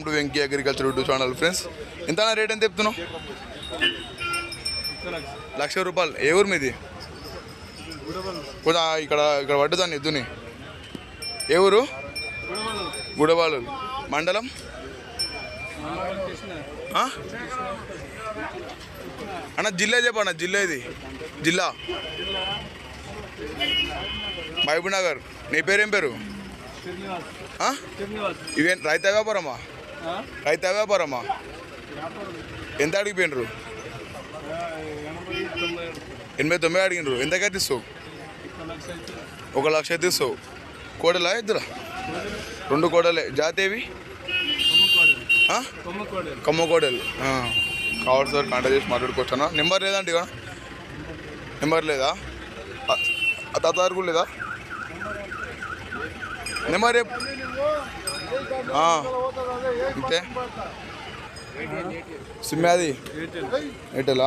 To Venky agriculture YouTube channel friends ఎంత rate ఎంత చెప్తున్నావు లక్ష రూపాయలు ఏ ఊరు మీది కొంచెం ఇక్కడ ఇక్కడ పడ్డదాన్ని ఎద్దుని ఏ ఊరు గుడవాలు మండలం ఆ? అన్న జిల్లా చెప్పన్న జిల్లా ఇది జిల్లా మహబూబ్ నగర్ నీ పేరేం పేరు ఆ? ఇవేం రైత వ్యాపారమా రైత వ్యాపారమా ఎంత అడిగిపోయినరు ఎనభై తొంభై అడిగినరు ఎంతకైతే ఇస్తావు ఒక లక్ష అయితే ఇస్తావు కోడలా ఇద్దరా రెండు కోడలే జాతేవి ఆ? కమ్మ కోడలు ఆ. కావాలి సార్ కాంటాక్ట్ చేసి మాట్లాడుకోవచ్చానా నెంబర్ లేదండి ఇక నెంబర్ లేదా ఆ- ఆ తాత గారు కూడా లేదా నెంబర్ రేపు ఆ. అంతే సిమ్ అది ఎయిర్టెలా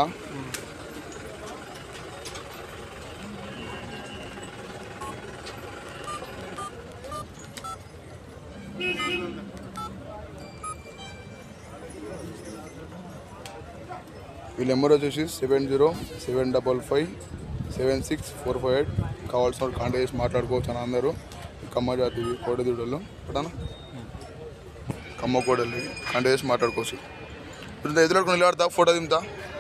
వీళ్ళ నెంబర్ వచ్చేసి seven zero seven double five seven six four five eight కావాల్సిన వాళ్ళు కాంటాక్ట్ చేసి మాట్లాడుకోవచ్చు అని అందరూ కమ్మ జాతి కోడదూడలు పటానా కమ్మ కోడలు కాంటాక్ట్ చేసి మాట్లాడుకోవచ్చు ఇప్పుడు ఎదురు నిలబడతా ఫోటో దింతా